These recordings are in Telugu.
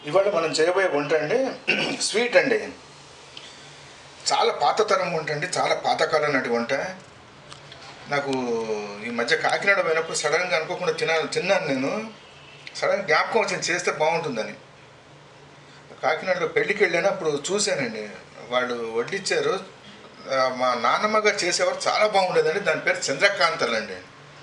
ఇవాళ మనం చేయబోయే వంట అండి స్వీట్ అండి చాలా పాత తరం వంట అండి చాలా పాతకాలం నాటి వంట నాకు ఈ మధ్య కాకినాడ పోయినప్పుడు సడన్గా అనుకోకుండా తినాలి తిన్నాను నేను సడన్ జ్ఞాపకం వచ్చింది చేస్తే బాగుంటుందని కాకినాడలో పెళ్ళికి వెళ్ళాను అప్పుడు చూశానండి వాళ్ళు వడ్డిచ్చారు ఆ, మా నాన్నమ్మ గారు చేసేవారు చాలా బాగుండేదండి దాని పేరు చంద్రకాంతలు అండి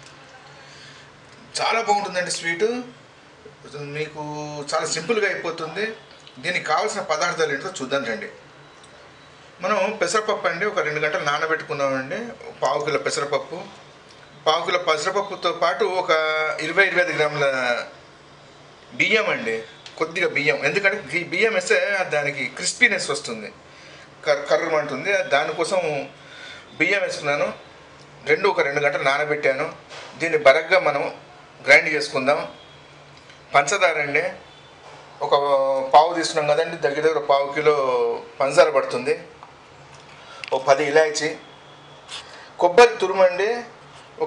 చాలా బాగుంటుందండి స్వీటు మీకు చాలా సింపుల్గా అయిపోతుంది దీనికి కావాల్సిన పదార్థాలు ఏంటో చూద్దాం రండి మనం పెసరపప్పు అండి ఒక రెండు గంటలు నానబెట్టుకున్నామండి పావు కిలో పెసరపప్పు పావు కిలో పెసరపప్పుతో పాటు ఒక ఇరవై ఇరవై ఐదు గ్రాముల బియ్యం అండి కొద్దిగా బియ్యం ఎందుకంటే ఈ బియ్యం వేస్తే దానికి క్రిస్పీనెస్ వస్తుంది కర్ కర్రమంటుంది దానికోసం బియ్యం వేసుకున్నాను రెండు ఒక రెండు గంటలు నానబెట్టాను దీన్ని బరగ్గా మనం గ్రైండ్ చేసుకుందాం పంచదార అండి ఒక పావు తీసుకున్నాం కదండి దగ్గర దగ్గర పావు కిలో పంచదార పడుతుంది ఒక పది ఇలాచి కొబ్బరి తురుమండి ఒక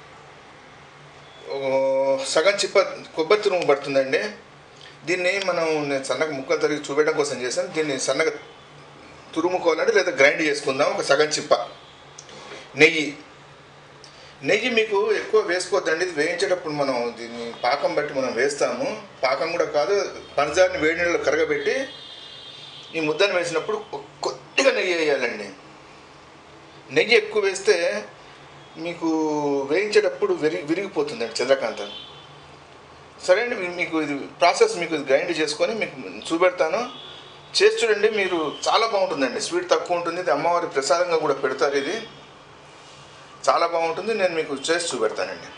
ఓ, సగం చిప్ప కొబ్బరి తురుము పడుతుందండి దీన్ని మనం నేను సన్నగా ముక్కలు తరిగి చూపెట్టడం కోసం చేశాను దీన్ని సన్నగా తురుముకోవాలంటే లేదా గ్రైండ్ చేసుకుందాం ఒక సగం చిప్ప నెయ్యి నెయ్యి మీకు ఎక్కువ వేసుకోవద్దండి ఇది వేయించేటప్పుడు మనం దీన్ని పాకం బట్టి మనం వేస్తాము పాకం కూడా కాదు పంచదారని వేడి నీళ్ళలో కరగబెట్టి ఈ ముద్దను వేసినప్పుడు కొ- కొద్దిగా నెయ్యి వేయాలండి నెయ్యి ఎక్కువ వేస్తే మీకు వేయించేటప్పుడు విరిగి విరిగిపోతుందండి చంద్రకాంతం సరే అండి మీ- మీకు ఇది ప్రాసెస్ మీకు ఇది గ్రైండ్ చేసుకొని మీకు చూపెడతాను చేసి చూడండి మీరు చాలా బాగుంటుందండి స్వీట్ తక్కువ ఉంటుంది ఇది అమ్మవారి ప్రసాదంగా కూడా పెడతారు ఇది చాలా బాగుంటుంది నేను మీకు చేసి చూపెడతానండి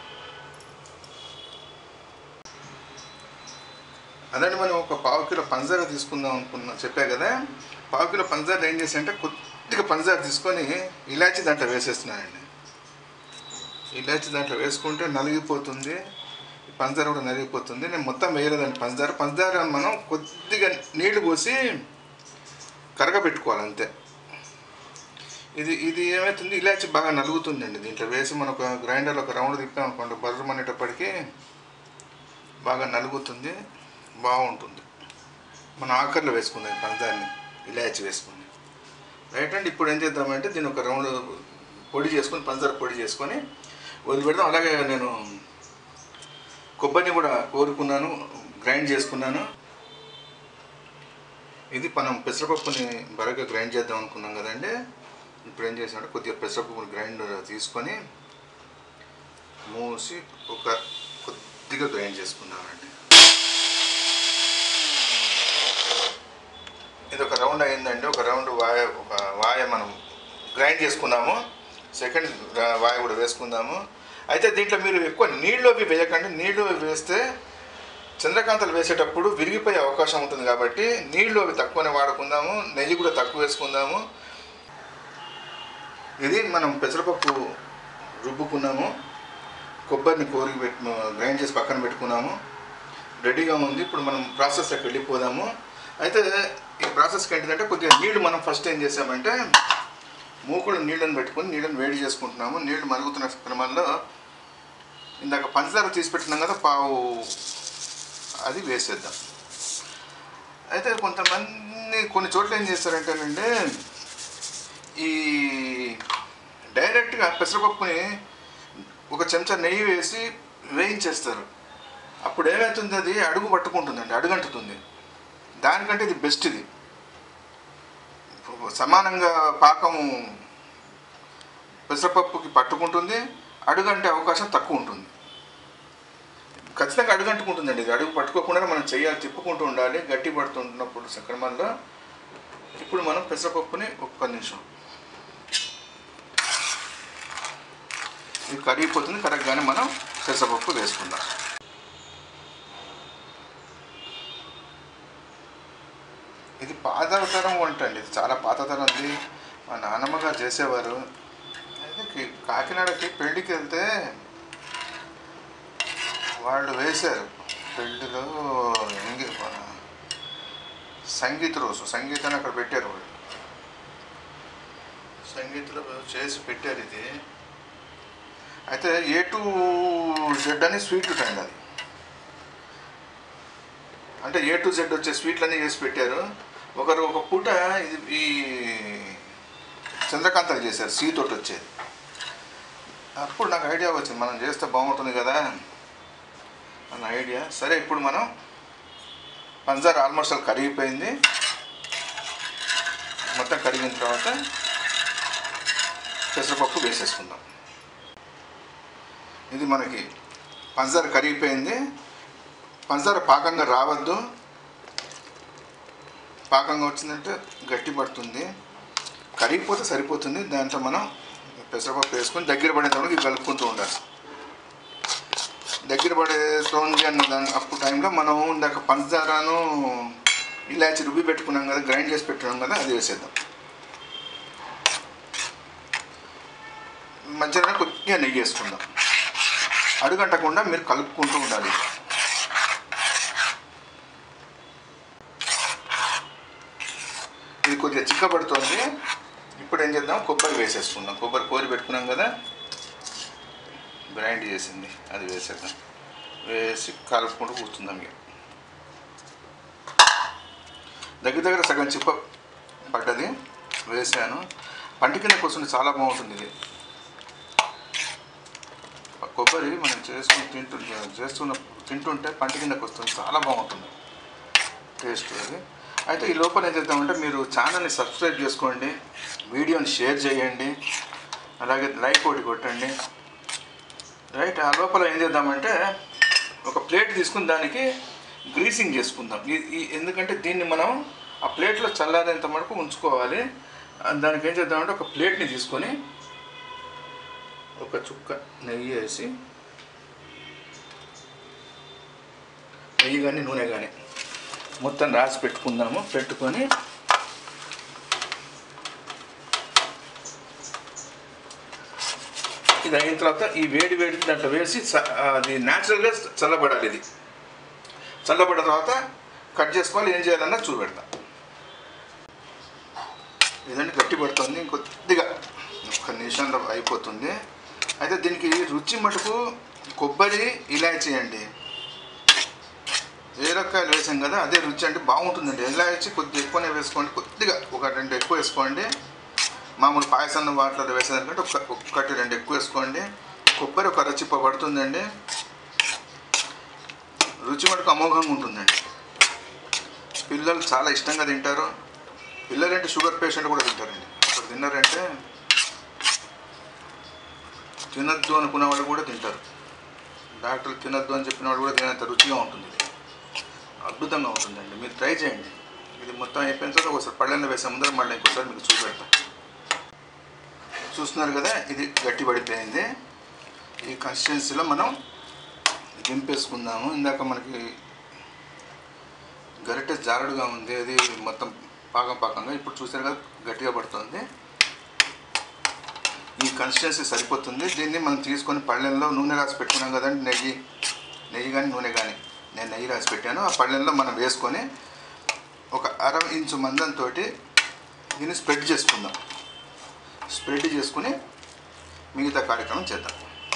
అదండి మనం ఒక పావు కిలో పంచదార తీసుకుందాం అనుకున్నా చెప్పా కదా పావు కిలో పంచదార ఏం చేసి అంటే కొద్దిగా పంచదార తీసుకొని ఇలాచి దాంట్లో వేసేస్తున్నానండి ఇలాచి దాంట్లో వేసుకుంటే నలిగిపోతుంది పంచదార కూడా నలిగిపోతుంది నేను మొత్తం వేయలేదండి పంచదార పంచదార మనం కొద్దిగా నీళ్లు పోసి కరగబెట్టుకోవాలి అంతే ఇది ఇది ఏమవుతుంది ఇలాచి బాగా నలుగుతుందండి దీంట్లో వేసి మనం ఒక గ్రైండర్లో ఒక రౌండ్ తిప్పామనుకోండి బర్రం అనేటప్పటికీ బాగా నలుగుతుంది బాగుంటుంది మన ఆకర్లో వేసుకుందాం ఈ పంచదారని ఇలాచి వేసుకుని రైట్ అండి ఇప్పుడు ఏం చేద్దామంటే దీన్ని ఒక రౌండ్ పొడి చేసుకొని పంచదార పొడి చేసుకొని వదిలిపెడదాం అలాగే నేను కొబ్బరిని కూడా కోరుకున్నాను గ్రైండ్ చేసుకున్నాను ఇది మనం పెసరపప్పుని బరగా గ్రైండ్ చేద్దాం అనుకున్నాం కదండి ఇప్పుడు ఏం చేసామంటే కొద్దిగా పెసరపప్పుని గ్రైండ్ తీసుకొని మూసి ఒక కొద్దిగా గ్రైండ్ చేసుకున్నామండి ఇది ఒక రౌండ్ అయిందండి ఒక రౌండ్ వాయ ఒక వాయ మనం గ్రైండ్ చేసుకున్నాము సెకండ్ వాయ కూడా వేసుకుందాము అయితే దీంట్లో మీరు ఎక్కువ నీళ్ళు అవి వేయకండి నీళ్ళు అవి వేస్తే చంద్రకాంతలు వేసేటప్పుడు విరిగిపోయే అవకాశం ఉంటుంది కాబట్టి నీళ్ళు అవి తక్కువనే వాడుకుందాము నెయ్యి కూడా తక్కువ వేసుకుందాము ఇది మనం పెసరపప్పు రుబ్బుకున్నాము కొబ్బరిని కోరి పెట్టు గ్రైండ్ చేసి పక్కన పెట్టుకున్నాము రెడీగా ఉంది ఇప్పుడు మనం ప్రాసెస్లోకి వెళ్ళిపోదాము అయితే ఈ ప్రాసెస్కి ఏంటిదంటే కొద్దిగా నీళ్లు మనం ఫస్ట్ ఏం చేసామంటే మూకుడు నీళ్ళని పెట్టుకొని నీళ్ళని వేడి చేసుకుంటున్నాము నీళ్లు మరుగుతున్న క్రమంలో ఇందాక పంచదార తీసి పెట్టినాం కదా పావు అది వేసేద్దాం అయితే కొంతమంది కొన్ని చోట్ల ఏం చేస్తారంటేనండి ఈ డైరెక్ట్గా పెసరపప్పుని ఒక చెంచా నెయ్యి వేసి వేయించేస్తారు అప్పుడు ఏమవుతుంది అది అడుగు పట్టుకుంటుందండి అడుగంటుతుంది దానికంటే ఇది బెస్ట్ ఇది సమానంగా పాకం పెసరపప్పుకి పట్టుకుంటుంది అడుగంటే అవకాశం తక్కువ ఉంటుంది ఖచ్చితంగా అడుగంటుకుంటుందండి ఇది అడుగు పట్టుకోకుండా మనం చెయ్యాలి తిప్పుకుంటూ ఉండాలి గట్టి పడుతుంటున్నప్పుడు సక్రమంలో ఇప్పుడు మనం పెసరపప్పుని ఒక్క నిమిషం ఇది కరిగిపోతుంది కరెక్ట్గానే మనం పెసరపప్పు వేసుకుందాం ఇది పాతతరం వంట అండి ఇది చాలా పాతతరంది మా నాన్నమ్మ గారు చేసేవారు అయితే కి- కాకినాడకి పెళ్ళికి వెళ్తే వాళ్ళు వేశారు పెళ్ళిలో ఎంగి- మన సంగీత రోజు సంగీతాన్ని అక్కడ పెట్టారు వాళ్ళు సంగీతలో చేసి పెట్టారు ఇది అయితే ఏ టు జెడ్ అని స్వీట్ అండి అది అంటే ఏ టు జెడ్ వచ్చే స్వీట్లన్నీ చేసి పెట్టారు ఒకరు ఒక పూట ఇది ఈ చంద్రకాంతలు చేశారు సీ తోటి వచ్చేది అప్పుడు నాకు ఐడియా వచ్చింది మనం చేస్తే బాగుంటుంది కదా అన్న ఐడియా సరే ఇప్పుడు మనం పంచదార ఆల్మోస్ట్ అది కరిగిపోయింది మొత్తం కరిగిన తర్వాత పెసరపప్పు వేసేసుకుందాం ఇది మనకి పంచదార కరిగిపోయింది పంచదార పాకంగా రావద్దు పాకంగా వచ్చిందంటే గట్టి పడుతుంది కరిగిపోతే సరిపోతుంది దాంట్లో మనం పెసరపప్పు వేసుకొని దగ్గర పడేటప్పుడు ఇవి కలుపుకుంటూ ఉండాలి దగ్గర పడేస్తుంది అన్న దాని అప్పుడు టైంలో మనం ఇందాక పంచదారను ఇలాచి రుబ్బి పెట్టుకున్నాం కదా గ్రైండ్ చేసి పెట్టుకున్నాం కదా అది వేసేద్దాం మధ్యలో కొద్దిగా నెయ్యి వేసుకుందాం అడుగంటకుండా మీరు కలుపుకుంటూ ఉండాలి ఇది కొద్దిగా చిక్కబడుతోంది ఇప్పుడు ఏం చేద్దాం కొబ్బరి వేసేసుకుందాం కొబ్బరి కోరి పెట్టుకున్నాం కదా గ్రైండ్ చేసింది అది వేసేద్దాం వేసి కలుపుకుంటూ కూర్చుందాం ఇక దగ్గర దగ్గర సగం చిప్ప పడ్డది వేసాను పంట కింద కూర్చుంటే చాలా బాగుంటుంది ఇది ఆ కొబ్బరి మనం చేసుకుని తింటు చేస్తున్న తింటుంటే పంట కిందకు వస్తుంది చాలా బాగుంటుంది టేస్ట్ అది అయితే ఈ లోపల ఏం చేద్దామంటే మీరు ఛానల్ని సబ్స్క్రైబ్ చేసుకోండి వీడియోని షేర్ చేయండి అలాగే లైక్ ఒకటి కొట్టండి రైట్ ఆ లోపల ఏం చేద్దామంటే ఒక ప్లేట్ తీసుకుని దానికి గ్రీసింగ్ చేసుకుందాం ఈ ఈ- ఎందుకంటే దీన్ని మనం ఆ ప్లేట్లో చల్లారేంత మటుకు ఉంచుకోవాలి ఆ దానికి ఏం చేద్దామంటే ఒక ప్లేట్ని తీసుకొని ఒక చుక్క నెయ్యి వేసి నెయ్యి కానీ నూనె కానీ మొత్తం రాసి పెట్టుకుందాము పెట్టుకొని ఇది అయిన తర్వాత ఈ వేడి వేడి దాంట్లో వేసి చ- అది న్యాచురల్గా చల్లబడాలి ఇది చల్లబడిన తర్వాత కట్ చేసుకోవాలి ఏం చేయాలన్నా చూపెడతా ఇదండి గట్టి పడుతుంది ఇంకొద్దిగా ఒక్క నిమిషంలో అయిపోతుంది అయితే దీనికి రుచి మటుకు కొబ్బరి ఇలాచీ అండి ఏలక్కాయలు వేసాం కదా అదే రుచి అంటే బాగుంటుందండి ఇలాచి కొద్దిగా ఎక్కువనే వేసుకోండి కొద్దిగా ఒక రెండు ఎక్కువ వేసుకోండి మామూలు పాయసం వాటిలో వేసేదానికంటే ఒక ఒక్కటి రెండు ఎక్కువ వేసుకోండి కొబ్బరి ఒక రచిప్ప పడుతుందండి రుచి మటుకు అమోఘంగా ఉంటుందండి పిల్లలు చాలా ఇష్టంగా తింటారు పిల్లలంటే షుగర్ పేషెంట్ కూడా తింటారండి అక్కడ తిన్నారంటే తినద్దు అనుకున్న వాళ్ళు కూడా తింటారు డాక్టర్లు తినద్దు అని చెప్పిన వాళ్ళు కూడా తినేంత రుచిగా ఉంటుంది ఇది అద్భుతంగా ఉంటుందండి మీరు ట్రై చేయండి ఇది మొత్తం అయిపోయిన తర్వాత ఒకసారి పళ్ళెంలో వేసే ముందర మళ్ళీ ఇంకోసారి మీకు చూపెడతాం చూస్తున్నారు కదా ఇది గట్టి పడిపోయింది ఈ కన్సిస్టెన్సీలో మనం దింపేసుకుందాము ఇందాక మనకి గరిటె జారుడుగా ఉంది అది మొత్తం పాకం పాకంగా ఇప్పుడు చూసారు కదా గట్టిగా పడుతుంది ఈ కన్సిస్టెన్సీ సరిపోతుంది దీన్ని మనం తీసుకొని పళ్ళెంలో నూనె రాసి పెట్టుకున్నాం కదండి నెయ్యి నెయ్యి కానీ నూనె కానీ నేను నెయ్యి రాసి పెట్టాను ఆ పళ్ళెంలో మనం వేసుకొని ఒక అర ఇంచు మందంతో దీన్ని స్ప్రెడ్ చేసుకుందాం స్ప్రెడ్ చేసుకుని మిగతా కార్యక్రమం చేద్దాం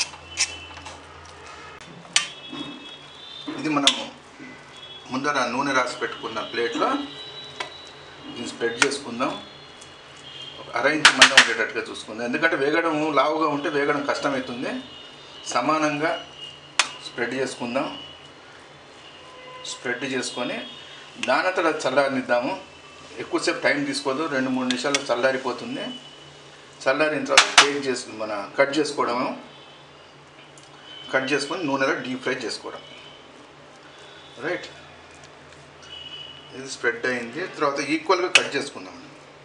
ఇది మనము ముందర నూనె రాసి పెట్టుకున్న ప్లేట్లో దీన్ని స్ప్రెడ్ చేసుకుందాం ఒక అర ఇంచు మందం ఉండేటట్టుగా చూసుకుందాం ఎందుకంటే వేగడం లావుగా ఉంటే వేగడం కష్టమవుతుంది సమానంగా స్ప్రెడ్ చేసుకుందాం స్ప్రెడ్ చేసుకొని దానంతట చల్లారనిద్దాము ఎక్కువసేపు టైం తీసుకోదు రెండు మూడు నిమిషాలు చల్లారిపోతుంది చల్లారిన తర్వాత టేక్ చేసి మన కట్ చేసుకోవడము కట్ చేసుకొని నూనెలో డీప్ ఫ్రై చేసుకోవడం రైట్ ఇది స్ప్రెడ్ అయింది తర్వాత ఈక్వల్గా కట్ చేసుకుందాం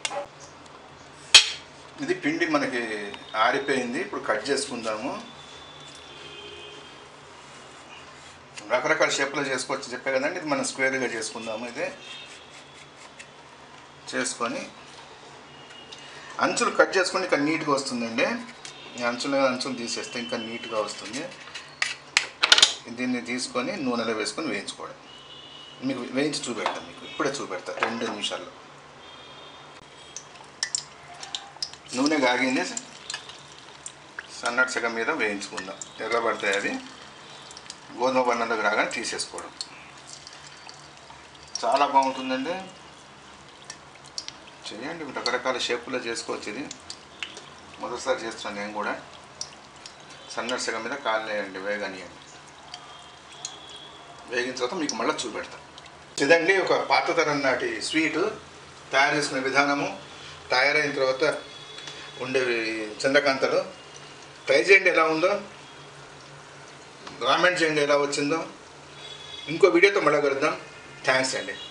ఇది పిండి మనకి ఆరిపోయింది ఇప్పుడు కట్ చేసుకుందాము రకరకాల షేప్లో చేసుకోవచ్చు చెప్పే కదండి ఇది మనం స్క్వేర్గా చేసుకుందాము ఇది చేసుకొని అంచులు కట్ చేసుకొని ఇంకా నీట్గా వస్తుందండి ఈ అంచులు అంచులు తీసేస్తే ఇంకా నీట్గా వస్తుంది దీన్ని తీసుకొని నూనెలో వేసుకొని వేయించుకోవడం మీకు వేయించి చూపెడతాను మీకు ఇప్పుడే చూపెడతా రెండు నిమిషాల్లో నూనె కాగింది సన్నటి సగం మీద వేయించుకుందాం ఎర్ర పడతాయి అది గోధుమ బండంలోకి రాగానే తీసేసుకోవడం చాలా బాగుంటుందండి చేయండి రకరకాల షేపులో చేసుకోవచ్చు ఇది మొదటిసారి చేస్తున్నాను నేను కూడా సన్నటి సగం మీద కాలేయండి వేగనియండి వేగిన తర్వాత మీకు మళ్ళీ చూపెడతా ఇదండి ఒక పాత తరం నాటి స్వీట్ తయారు చేసుకునే విధానము తయారైన తర్వాత ఉండేవి చంద్రకాంతలు ట్రై చేయండి ఎలా ఉందో కామెంట్ చేయండి ఎలా వచ్చిందో ఇంకో వీడియోతో మళ్ళీ కలుద్దాం థ్యాంక్స్ అండి